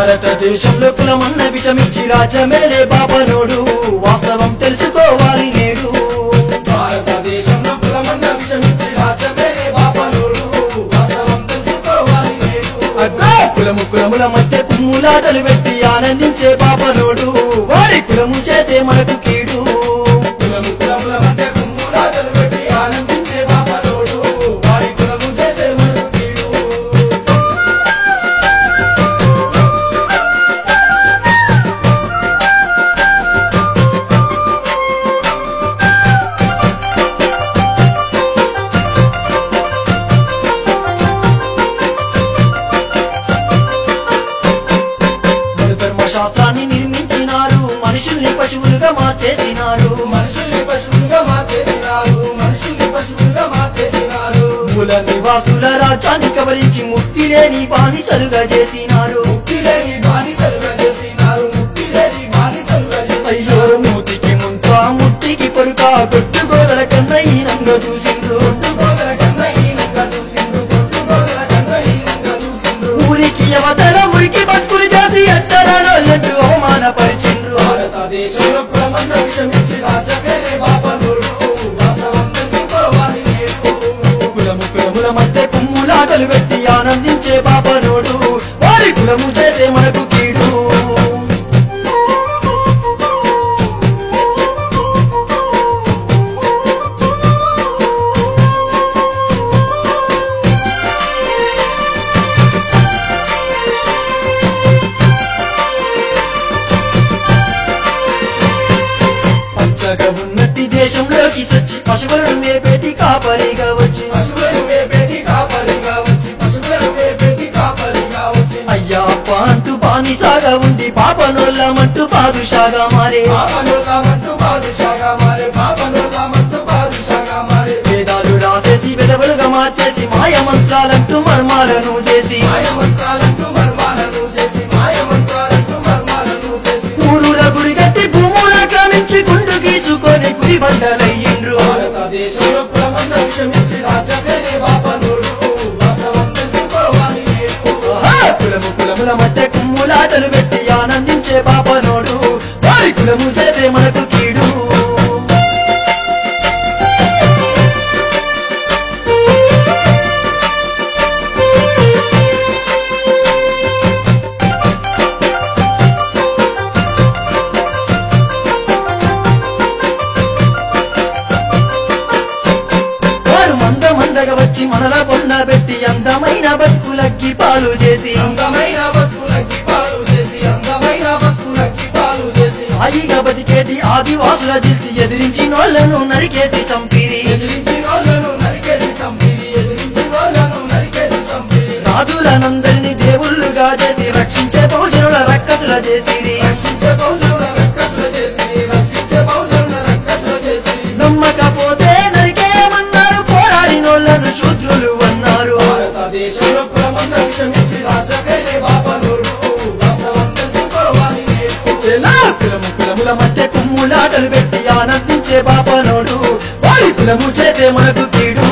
భారతదేశంలో కులమన్న విషమిచ్చి రాజ్యమేలే బాబనోడు వాస్తవం తెలుసుకోవాలి నేడు భారతదేశంలో కులమన్న విషమిచ్చి రాజ్యమేలే బాపనోడు వాస్తవం తెలుసుకోవాలి నేడు అగ్గా కులము కులముల మధ్య కుమ్ములాటలు పెట్టి ఆనందించే బాబనోడు వారి కులము చేసే మనకు కీడు కులము కులముల మధ్య కుమ్ములాటలు పెట్టి ఆనందించే బాపనోడు వాడి కులము చేసే మనకు కీడు మన ధర్మశాస్త్రాన్ని నిర్మించినారు మనుషుల్ని పశువులుగా మార్చేసినారు మనుషుల్ని పశువులుగా మార్చేసినారు మనుషుల్ని పశువులుగా మార్చేసినారు మూల నివాసుల రాజ్యాన్ని కవరించి ముక్తి లేని బానిసలుగా చేసినారు ముక్తి లేని బానిసలుగా చేసినారు ముక్తి లేని బానిసలుగా అయ్యో చేసినారు మూతికి ముంత ముట్టికి పొరుక కొట్టు గోదల కన్నా ఈనంగా చూసిండ్రు కొట్టుకోగల కన్నా హీనంగా చూసిండ్రు కొట్టుకోగల కన్నా హీనంగా చూసిండ్రు ఊరికి అవతల మురికి బతుకులు చేసి ఎట్టరానోళ్ళట్టు అవమానపరిచిండ్రు భారతదేశంలో కులమంద విషమిచ్చి రాజ్యమేలే బాపనోడు వాస్తవం తెలుసుకోవాలి నేడు కులము కులముల మధ్య కుమ్ములాటలు పెట్టి ఆనందించే బాపనోడు వారి కులము చేసే మనకు కీడు పచ్చగా ఉన్నట్టి దేశంలోకి సచ్చి పశువులను మేపేటి కాపరిగా వచ్చి పశువులను మేపేటి కాపరిగా వచ్చి పశువులను మేపేటి కాపరిగా వచ్చి అయ్యా అప్ప అంటూ బానిసాగా ఉండి పాపనోళ్ళమంటూ పాదుషాగా మారే పాపనులామంటూ బాదుషాగా మారే పాపనులామంటూ బాదుషాగా మారే వేదాలు రాసేసి విధవులుగా మార్చేసి మాయ మంత్రాలంటూ మర్మాలను చేసి మాయ మంత్రాలంటూ మర్మాలను చేసి మాయ మంత్రాలంటూ మర్మాలను చేసి ఊరూర గుడి కట్టి భూముల క్రమించి గుండు గీసుకొని కుడి బండలయ్యిండ్రు భారతదేశంలో కులమంద విషమిచ్చి రాజ్యమేలే బాపనోడు వాస్తవం తెలుసుకోవాలి నేడు ఆహా! కులము కులముల మధ్య కుమ్ములాటలు పెట్టి ఆనందించే పాపనోడు వారి కులము చేసే మనకు కీడు వారు మంద మందగా వచ్చి మనల పొంద పెట్టి అందమైన బతుకులకి పాలు చేసి అందమైన బతుకులకి పాలు చేసి అందమైన బతుకులకి పాలు చేసి హాయిగా బతికేటి ఆదివాసుల జిల్చి ఎదిరించి నోళ్లను నరికేసి చంపిరి ఎదిరించి వాళ్ళను నరికేసి చంపిరి ఎదిరించి వాళ్ళను నరికేసి చంపిరి రాజులనందరినీ దేవుళ్ళుగా చేసి రక్షించే భోజనుల రక్కసుల చేసిరి రక్షించే బౌద్ధుల రక్కసులు చేసి రక్షించే బౌద్ధుల రక్కసులు చేసి నమ్మకపోతే నరికేయమన్నారు పోరాడినోళ్లను శూద్రులు అన్నారు భారతదేశంలో కులమంద విషమిచ్చి రాజ్యమేలే బాపనోడు వాస్తవం తెలుసుకోవాలి నేడు చెలా కులము కులముల మధ్య కుమ్ములాటలు పెట్టి ఆనందించే బాపనోడు వారి కులము చేసే మనకు కీడు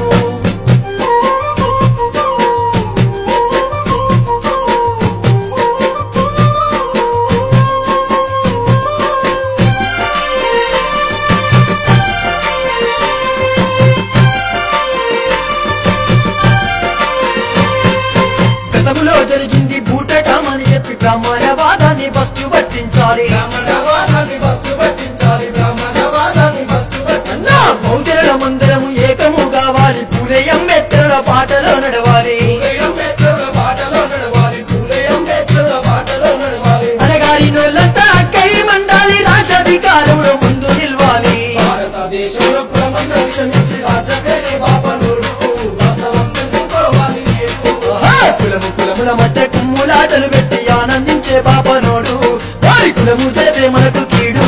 గతములో జరిగింది బూటకమని చెప్పి బ్రహ్మణవాదాన్ని బస్సు పట్టించాలి బ్రాహ్మణవాదాన్ని బస్తు పట్టించాలి బ్రాహ్మణవాదాన్ని బస్తు పట్టించాలి నా బౌద్ధుల మందిరము ఏకము కావాలి పూలయం మెత్తల పాటలో నడవాలి పూలయం బెత్తుల బాటలో నడవాలి పూలయం బెత్తుల బాటలో నడవాలి అనగారినోళ్ళంతా అక్కై మండాలి రాజ్యాధికారంలో ముందు నిల్వాలి భారతదేశంలో కులమంద విషమిచ్చి రాజ్యమేలే బాపనోడు వాస్తవం తెలుసుకోవాలి నేడు ఆహా! కులము కులముల మధ్య కుమ్ములాటలు పెట్టి ఆనందించే పాపనోడు వారి కులము చేసే మనకు కీడు